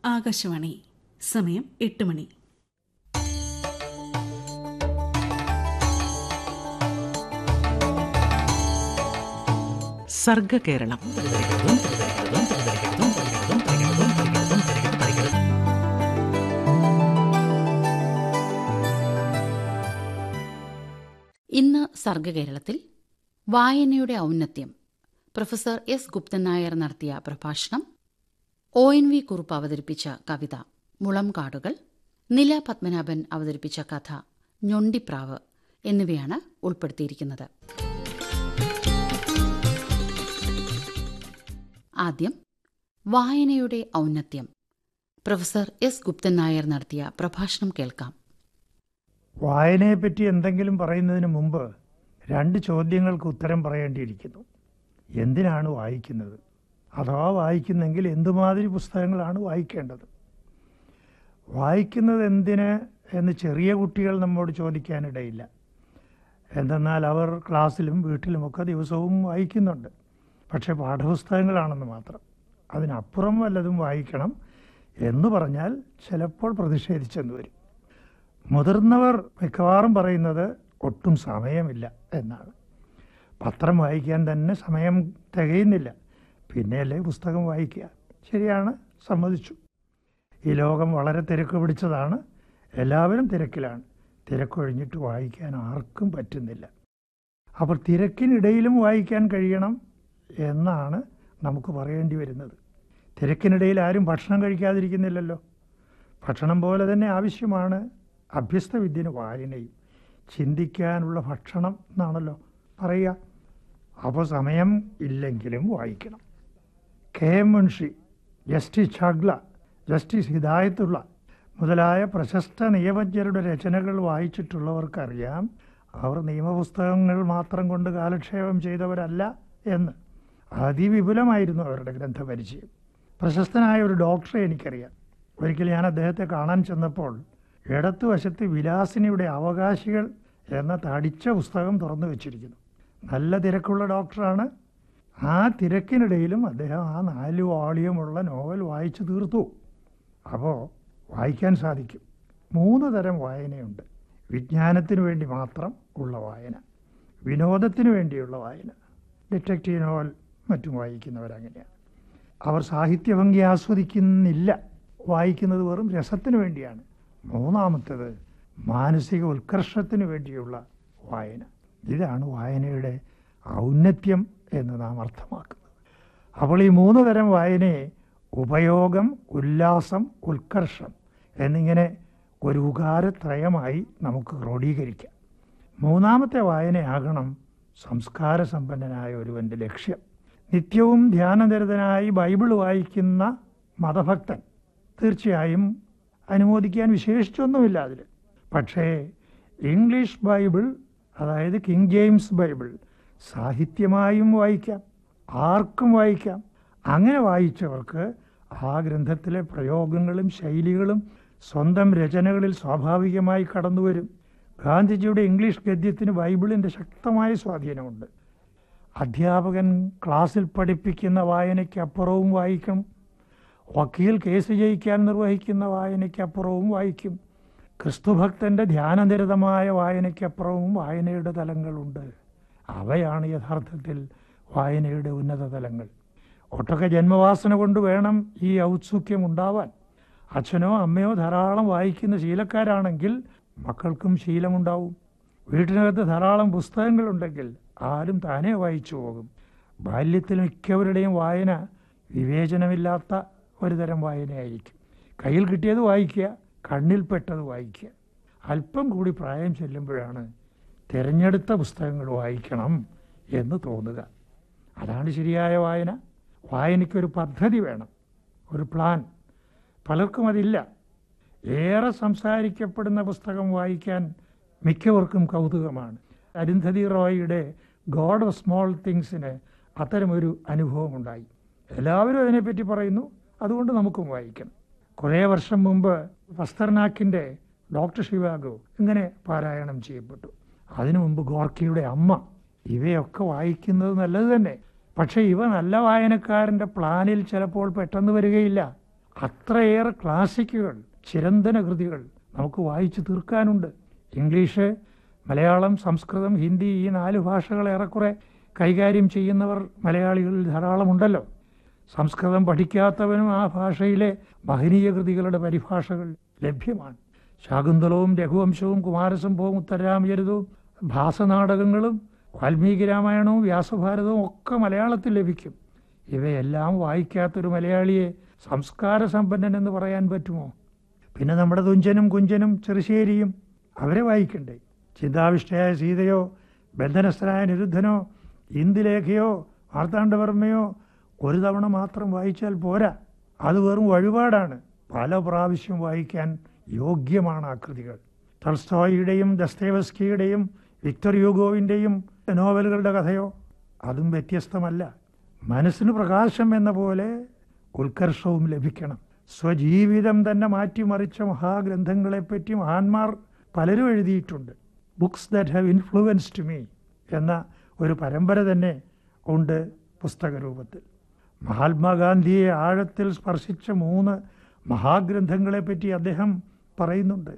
ആകാശവാണി സമയം എട്ട് മണി സർഗകേരളം ഇന്ന് സർഗകേരളത്തിൽ വായനയുടെ ഔന്നത്യം പ്രൊഫസർ എസ് ഗുപ്തൻ നായർ നടത്തിയ പ്രഭാഷണം ഒ എൻ വി കുറുപ്പ് അവതരിപ്പിച്ച കവിത മുളം കാടുകൾ നില പത്മനാഭൻ അവതരിപ്പിച്ച കഥ ഞൊണ്ടിപ്രാവ് എന്നിവയാണ് ഉൾപ്പെടുത്തിയിരിക്കുന്നത് ആദ്യം വായനയുടെ ഔന്നത്യം പ്രൊഫസർ എസ് ഗുപ്തൻ നായർ നടത്തിയ പ്രഭാഷണം കേൾക്കാം വായനയെപ്പറ്റി എന്തെങ്കിലും പറയുന്നതിന് മുമ്പ് രണ്ട് ചോദ്യങ്ങൾക്ക് ഉത്തരം പറയേണ്ടിയിരിക്കുന്നു എന്തിനാണ് വായിക്കുന്നത് അഥവാ വായിക്കുന്നെങ്കിൽ എന്തുമാതിരി പുസ്തകങ്ങളാണ് വായിക്കേണ്ടത് വായിക്കുന്നത് എന്തിന് എന്ന് ചെറിയ കുട്ടികൾ നമ്മോട് ചോദിക്കാനിടയില്ല എന്തെന്നാൽ അവർ ക്ലാസ്സിലും വീട്ടിലുമൊക്കെ ദിവസവും വായിക്കുന്നുണ്ട് പക്ഷേ പാഠപുസ്തകങ്ങളാണെന്ന് മാത്രം അതിനപ്പുറം വല്ലതും വായിക്കണം എന്ന് പറഞ്ഞാൽ ചിലപ്പോൾ പ്രതിഷേധിച്ചെന്ന് വരും മുതിർന്നവർ മിക്കവാറും പറയുന്നത് ഒട്ടും സമയമില്ല എന്നാണ് പത്രം വായിക്കാൻ തന്നെ സമയം തികയുന്നില്ല പിന്നെയല്ലേ പുസ്തകം വായിക്കുക ശരിയാണ് സമ്മതിച്ചു ഈ ലോകം വളരെ തിരക്ക് പിടിച്ചതാണ് എല്ലാവരും തിരക്കിലാണ് തിരക്കൊഴിഞ്ഞിട്ട് വായിക്കാൻ ആർക്കും പറ്റുന്നില്ല അപ്പോൾ തിരക്കിനിടയിലും വായിക്കാൻ കഴിയണം എന്നാണ് നമുക്ക് പറയേണ്ടി വരുന്നത് തിരക്കിനിടയിൽ ആരും ഭക്ഷണം കഴിക്കാതിരിക്കുന്നില്ലല്ലോ ഭക്ഷണം പോലെ തന്നെ ആവശ്യമാണ് അഭ്യസ്ത വിദ്യന് വായനയും ചിന്തിക്കാനുള്ള ഭക്ഷണം എന്നാണല്ലോ പറയുക അപ്പോൾ സമയം ഇല്ലെങ്കിലും വായിക്കണം K M Munshi justice Chagla justice Hidayatullah മുതലായ പ്രശസ്ത നിയമജ്ഞരുടെ രചനകൾ വായിച്ചിട്ടുള്ളവർക്കറിയാം അവർ നിയമപുസ്തകങ്ങൾ മാത്രം കൊണ്ട് കാലക്ഷേപം ചെയ്തവരല്ല എന്ന് അതിവിപുലമായിരുന്നു അവരുടെ ഗ്രന്ഥപരിചയം പ്രശസ്തനായ ഒരു ഡോക്ടറെ എനിക്കറിയാം ഒരിക്കൽ ഞാൻ അദ്ദേഹത്തെ കാണാൻ ചെന്നപ്പോൾ ഇടത്തുവശത്ത് വിലാസിനിയുടെ അവകാശികൾ എന്ന തടിച്ച പുസ്തകം തുറന്നു വെച്ചിരിക്കുന്നു നല്ല തിരക്കുള്ള ഡോക്ടറാണ് ആ തിരക്കിനിടയിലും അദ്ദേഹം ആ നാല് വാളിയമുള്ള നോവൽ വായിച്ചു തീർത്തു അപ്പോൾ വായിക്കാൻ സാധിക്കും മൂന്ന് തരം വായനയുണ്ട് വിജ്ഞാനത്തിന് വേണ്ടി മാത്രം ഉള്ള വായന വിനോദത്തിന് വേണ്ടിയുള്ള വായന ഡിറ്റക്റ്റീവ് നോവൽ മറ്റും വായിക്കുന്നവരങ്ങനെയാണ് അവർ സാഹിത്യഭംഗി ആസ്വദിക്കുന്നില്ല വായിക്കുന്നത് വെറും രസത്തിന് വേണ്ടിയാണ് മൂന്നാമത്തേത് മാനസിക ഉത്കർഷത്തിന് വേണ്ടിയുള്ള വായന ഇതാണ് വായനയുടെ ഔന്നത്യം എന്ന് നാം അർത്ഥമാക്കുന്നത് അപ്പോൾ ഈ മൂന്ന് തരം വായനയെ ഉപയോഗം ഉല്ലാസം ഉത്കർഷം എന്നിങ്ങനെ ഒരു ഉകാരത്രയമായി നമുക്ക് ക്രോഡീകരിക്കാം മൂന്നാമത്തെ വായനയാകണം സംസ്കാര സമ്പന്നനായ ഒരുവൻ്റെ ലക്ഷ്യം നിത്യവും ധ്യാനനിരതനായി ബൈബിൾ വായിക്കുന്ന മതഭക്തൻ തീർച്ചയായും അനുമോദിക്കാൻ വിശേഷിച്ചൊന്നുമില്ല അതിൽ പക്ഷേ ഇംഗ്ലീഷ് ബൈബിൾ അതായത് കിങ് ജെയിംസ് ബൈബിൾ സാഹിത്യമായും വായിക്കാം ആർക്കും വായിക്കാം അങ്ങനെ വായിച്ചവർക്ക് ആ ഗ്രന്ഥത്തിലെ പ്രയോഗങ്ങളും ശൈലികളും സ്വന്തം രചനകളിൽ സ്വാഭാവികമായി കടന്നു വരും ഗാന്ധിജിയുടെ ഇംഗ്ലീഷ് ഗദ്യത്തിന് ബൈബിളിൻ്റെ ശക്തമായ സ്വാധീനമുണ്ട് അധ്യാപകൻ ക്ലാസ്സിൽ പഠിപ്പിക്കുന്ന വായനയ്ക്കപ്പുറവും വായിക്കണം വക്കീൽ കേസ് ജയിക്കാൻ നിർവഹിക്കുന്ന വായനയ്ക്കപ്പുറവും വായിക്കും ക്രിസ്തുഭക്തൻ്റെ ധ്യാനനിരതമായ വായനയ്ക്കപ്പുറവും വായനയുടെ തലങ്ങളുണ്ട് അവയാണ് യഥാർത്ഥത്തിൽ വായനയുടെ ഉന്നത തലങ്ങൾ ഒട്ടൊക്കെ ജന്മവാസന കൊണ്ട് വേണം ഈ ഔത്സുക്യം ഉണ്ടാവാൻ അച്ഛനോ അമ്മയോ ധാരാളം വായിക്കുന്ന ശീലക്കാരാണെങ്കിൽ മക്കൾക്കും ശീലമുണ്ടാവും വീട്ടിനകത്ത് ധാരാളം പുസ്തകങ്ങളുണ്ടെങ്കിൽ ആരും താനേ വായിച്ചു പോകും ബാല്യത്തിൽ മിക്കവരുടെയും വായന വിവേചനമില്ലാത്ത ഒരു തരം വായനയായിരിക്കും കയ്യിൽ കിട്ടിയത് വായിക്കുക കണ്ണിൽപ്പെട്ടത് വായിക്കുക അല്പം കൂടി പ്രായം ചെല്ലുമ്പോഴാണ് തിരഞ്ഞെടുത്ത പുസ്തകങ്ങൾ വായിക്കണം എന്ന് തോന്നുക അതാണ് ശരിയായ വായന വായനയ്ക്കൊരു പദ്ധതി വേണം ഒരു പ്ലാൻ പലർക്കും അതില്ല ഏറെ സംസാരിക്കപ്പെടുന്ന പുസ്തകം വായിക്കാൻ മിക്കവർക്കും കൗതുകമാണ് അരുന്ധതി റോയിയുടെ ഗോഡ് ഓഫ് സ്മോൾ തിങ്സിന് അത്തരമൊരു അനുഭവമുണ്ടായി എല്ലാവരും അതിനെപ്പറ്റി പറയുന്നു അതുകൊണ്ട് നമുക്കും വായിക്കണം കുറേ വർഷം മുമ്പ് പസ്തർനാക്കിൻ്റെ ഡോക്ടർ ഷിവാഗോ ഇങ്ങനെ പാരായണം ചെയ്യപ്പെട്ടു അതിനു മുമ്പ് ഗോർക്കിയുടെ അമ്മ ഇവയൊക്കെ വായിക്കുന്നത് നല്ലത് തന്നെ പക്ഷേ ഇവ നല്ല വായനക്കാരൻ്റെ പ്ലാനിൽ ചിലപ്പോൾ പെട്ടെന്ന് വരികയില്ല അത്രയേറെ ക്ലാസിക്കുകൾ ചിരന്തന കൃതികൾ നമുക്ക് വായിച്ചു തീർക്കാനുണ്ട് ഇംഗ്ലീഷ് മലയാളം സംസ്കൃതം ഹിന്ദി ഈ നാല് ഭാഷകൾ ഏറെക്കുറെ കൈകാര്യം ചെയ്യുന്നവർ മലയാളികളിൽ ധാരാളമുണ്ടല്ലോ സംസ്കൃതം പഠിക്കാത്തവനും ആ ഭാഷയിലെ മഹനീയ കൃതികളുടെ പരിഭാഷകൾ ലഭ്യമാണ് ശാകുന്തളവും രഘുവംശവും കുമാരസംഭവവും ഉത്തരരാമചരിതവും ഭാസനാടകങ്ങളും വാൽമീകി രാമായണവും വ്യാസഭാരതവും ഒക്കെ മലയാളത്തിൽ ലഭിക്കും ഇവയെല്ലാം വായിക്കാത്തൊരു മലയാളിയെ സംസ്കാര സമ്പന്നൻ എന്ന് പറയാൻ പറ്റുമോ പിന്നെ നമ്മുടെ തുഞ്ചനും കുഞ്ചനും ചെറുശ്ശേരിയും അവരെ വായിക്കണ്ടേ ചിന്താവിഷ്ടയായ സീതയോ ബന്ധനസ്ഥനായ നിരുദ്ധനോ ഇന്ദുലേഖയോ മാർത്താണ്ഡവർമ്മയോ ഒരു തവണ മാത്രം വായിച്ചാൽ പോരാ അത് വെറും വഴിപാടാണ് പല പ്രാവശ്യം വായിക്കാൻ യോഗ്യമാണ് ആ കൃതികൾ ടൾസ്റ്റോയിയുടെയും ദസ്തേവസ്കിയുടെയും വിക്ടർ യൂഗോവിൻ്റെയും നോവലുകളുടെ കഥയോ അതും വ്യത്യസ്തമല്ല മനസ്സിന് പ്രകാശം എന്ന പോലെ ഉത്കർഷവും ലഭിക്കണം സ്വജീവിതം തന്നെ മാറ്റിമറിച്ച മഹാഗ്രന്ഥങ്ങളെപ്പറ്റി മഹാന്മാർ പലരും എഴുതിയിട്ടുണ്ട് books that have influenced me എന്ന ഒരു പരമ്പര തന്നെ ഉണ്ട് പുസ്തകരൂപത്തിൽ മഹാത്മാഗാന്ധിയെ ആഴത്തിൽ സ്പർശിച്ച മൂന്ന് മഹാഗ്രന്ഥങ്ങളെപ്പറ്റി അദ്ദേഹം പറയുന്നുണ്ട്